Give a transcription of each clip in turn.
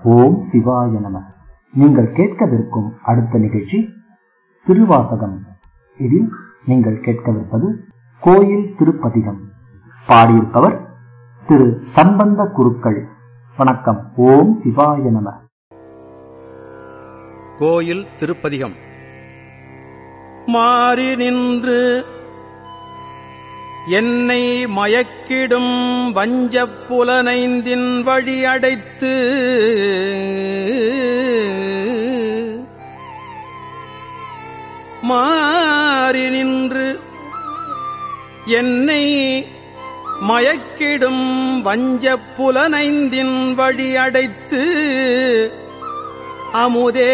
ஓம் சிவாய நம நீங்கள் கேட்கவிருக்கும் அடுத்த நிகழ்ச்சி திருவாசகம் இதில் நீங்கள் கேட்கவிருப்பது கோயில் திருப்பதிகம் பாடியிருப்பவர் திரு சம்பந்த குருக்கள் வணக்கம் ஓம் சிவாய நம கோயில் திருப்பதிகம் மாறி நின்று என்னை மயக்கிடும் வஞ்சப் புலனைந்தின் வழி அடைத்து மாறி நின்று என்னை மயக்கிடும் வஞ்சப் புலனைந்தின் வழி அடைத்து அமுதே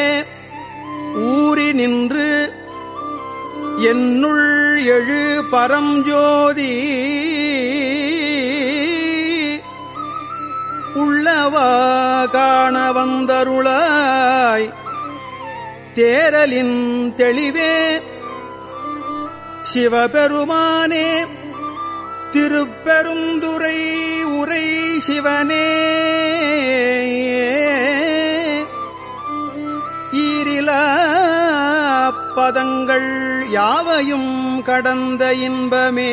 ஊறி நின்று என்னுள் எழு பரஞ்சோதி உள்ளவா காண வந்தருளாய் தேரலின் தெளிவே சிவபெருமானே திருப்பெருந்துரை உரை சிவனே ஈரிலா பதங்கள் யாவையும் கடந்த இன்பமே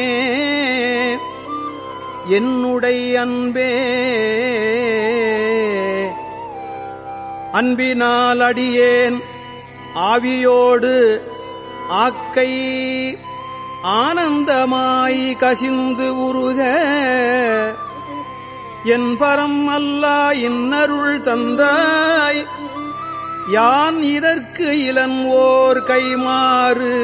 என்னுடைய அன்பே அன்பினால் அடியேன் ஆவியோடு ஆக்கை ஆனந்தமாய் கசிந்து உருக என் பரம் அல்லா இன்னருள் தந்தாய் யான் இதற்கு இளன்வோர் கைமாறு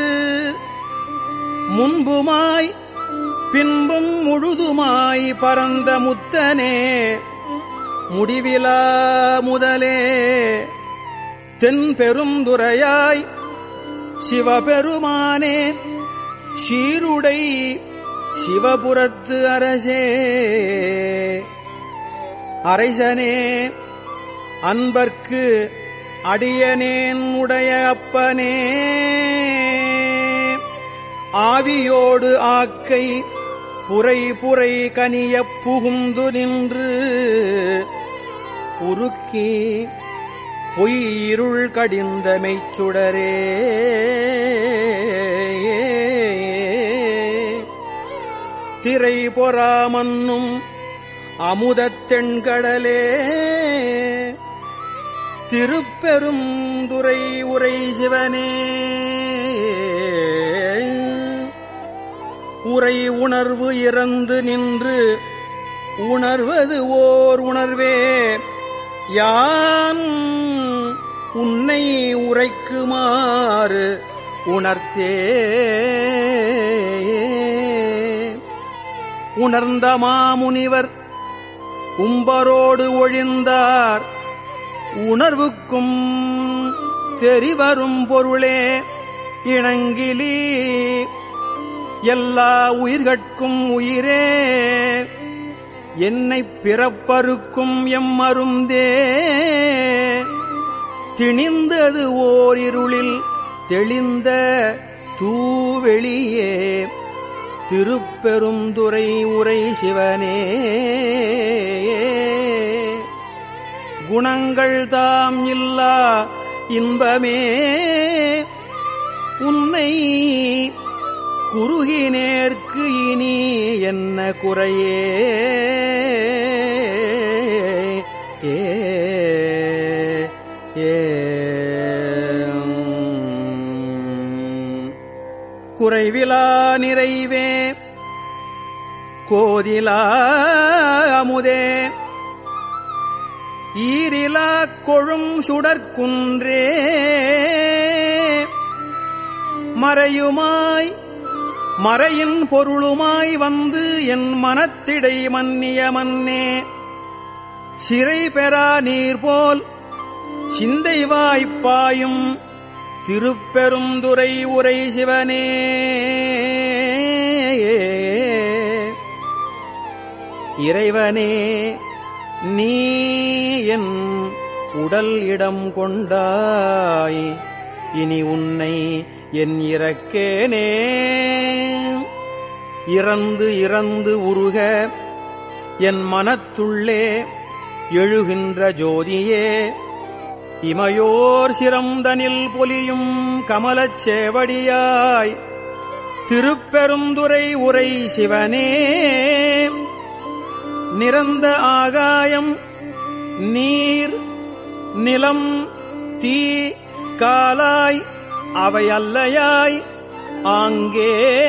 முன்புமாய் பின்பும் முழுதுமாய் பரந்த முத்தனே முடிவிலா முதலே தென் பெருந்துரையாய் சிவபெருமானே சீருடை சிவபுரத்து அரசே அரைசனே அன்பர்க்கு அடியனேன் உடைய அப்பனே ஆவியோடு ஆக்கை புரை புரை கனியப் புகுந்து நின்று உருக்கி பொய்யிருள் கடிந்த மெய்ச்சுடரே திரை பொறாமன்னும் அமுதத் தென்கடலே திருப்பெரும் துறை உரை சிவனே உரை உணர்வு இறந்து நின்று உணர்வது ஓர் உணர்வே யான் உன்னை உரைக்குமாறு உணர்த்தே உணர்ந்த மாமுனிவர் உம்பரோடு ஒழிந்தார் உணர்வுக்கும் தெரிவரும் பொருளே இணங்கிலி எல்லா உயிர்கட்கும் உயிரே என்னை பிறப்பருக்கும் எம்மருந்தே திணிந்தது ஓர் இருளில் தெளிந்த தூவெளியே திருப்பெருந்துரை உரை சிவனே குணங்கள் தாம் இல்லா இன்பமே உன்னை குறுகினேற்கு இனி என்ன குறையே ஏ ஏ குறைவிலா நிறைவே கோதிலா அமுதே ஈரிலா கொழும் சுடற்குன்றே மறையுமாய் மறையின் பொருளுமாய் வந்து என் மனத்திடை மன்னிய மன்னே சிறை பெறா நீர் போல் சிந்தை வாய்ப்பாயும் திருப்பெருந்துரை உரை சிவனே இறைவனே நீ என் உடல் இடம் கொண்டாய் இனி உன்னை என் இறக்கேனே இறந்து இறந்து உருக என் மனத்துள்ளே எழுகின்ற ஜோதியே இமையோர் சிரம்தனில் பொலியும் கமலச் சேவடியாய் திருப்பெருந்துரை உரை சிவனே நிறந்த ஆகாயம் நீர் நிலம் தீ காலாய் அவை அல்லையாய் ஆங்கே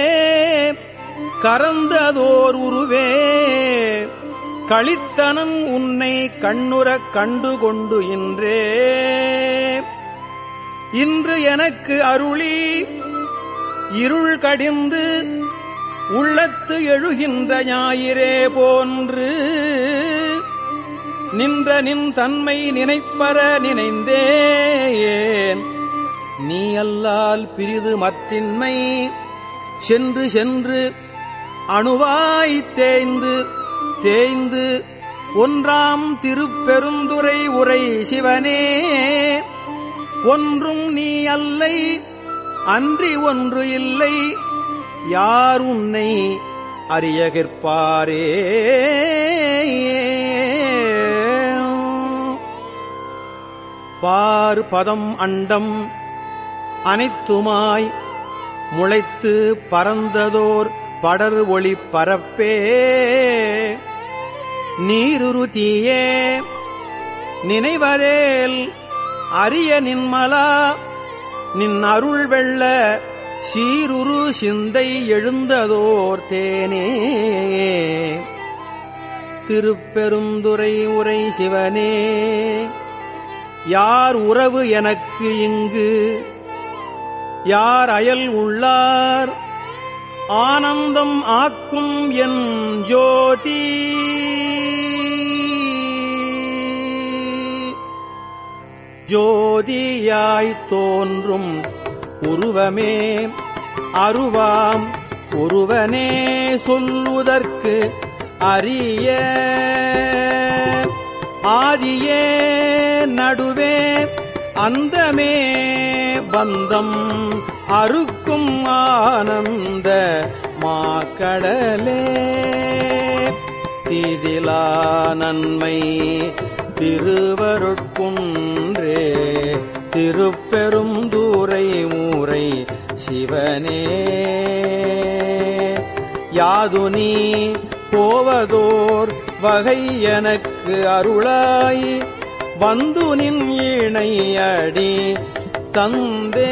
கரந்ததோர் உருவே களித்தனன் உன்னை கண்ணுறக் கண்டு கொண்டு இன்றே இன்று எனக்கு அருளி இருள் கடிந்து உள்ளத்து எழுகின்ற ஞாயிறே போன்று நின்ற நின் தன்மை நினைப்பற நினைந்தேன் நீ அல்லால் பிரிது மற்றின்மை சென்று சென்று அணுவாய் தேய்ந்து தேய்ந்து ஒன்றாம் திருப்பெருந்துரை உரை சிவனே ஒன்றும் நீ அல்லை அன்றி ஒன்று இல்லை யார் உன்னை அறியகிற்பாரே பார் பதம் அண்டம் அனைத்துமாய் முளைத்து பறந்ததோர் படர் ஒளி பரப்பே நீருரு தீயே நினைவதேல் அரிய நின்மலா நின் அருள் வெள்ள சீருரு சிந்தை எழுந்ததோர் தேனே திருப்பெருந்துரை உரை சிவனே யார் உறவு எனக்கு இங்கு யார் அயல் உள்ளார் ஆனந்தம் ஆக்கும் என் ஜோதி ஜோதியாய் தோன்றும் உருவமே அருவாம் ஒருவனே சொல்லுதற்கு அரிய ஆதியே நடுவே அந்தமே பந்தம் அறுக்கும் ஆனந்த மாக்கடலே தீதிலா நன்மை திருவருட்குன்றே திருப்பெரும் தூரை மூரை சிவனே யாது நீ போவதோர் வகை எனக்கு அருளாய் வந்து நின் இணை அடி தந்தே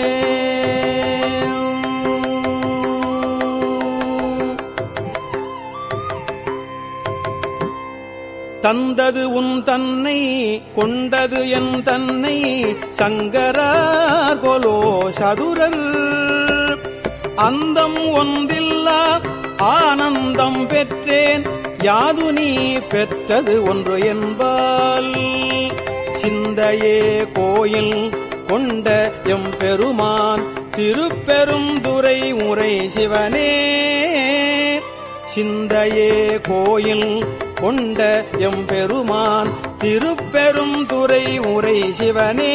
தந்தது உன் தன்னை கொண்டது என் தன்னை சங்கரார் கொலோ சதுரர் அந்தம் ஒன்றில்லா ஆனந்தம் பெற்றேன் யாது நீ பெற்றது ஒன்று என்பால் சிந்தையே கோயில் கொண்ட எம் பெருமான் திருப்பெரும் துரை உரை சிவனே சிந்தையே கோயில் கொண்ட எம் பெருமான் திருப்பெரும் துரை உரை சிவனே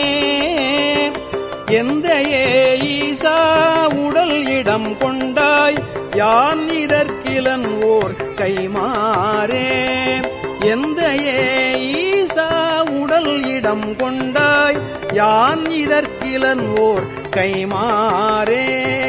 எந்த ஈசா உடல் இடம் கொண்டாய் யான் இதற்கிலன் ஓர் கைமாறே எந்த ஈசா உடல் இடம் கொண்டாய் யான் இதற்கிலன் ஓர் கைமாறே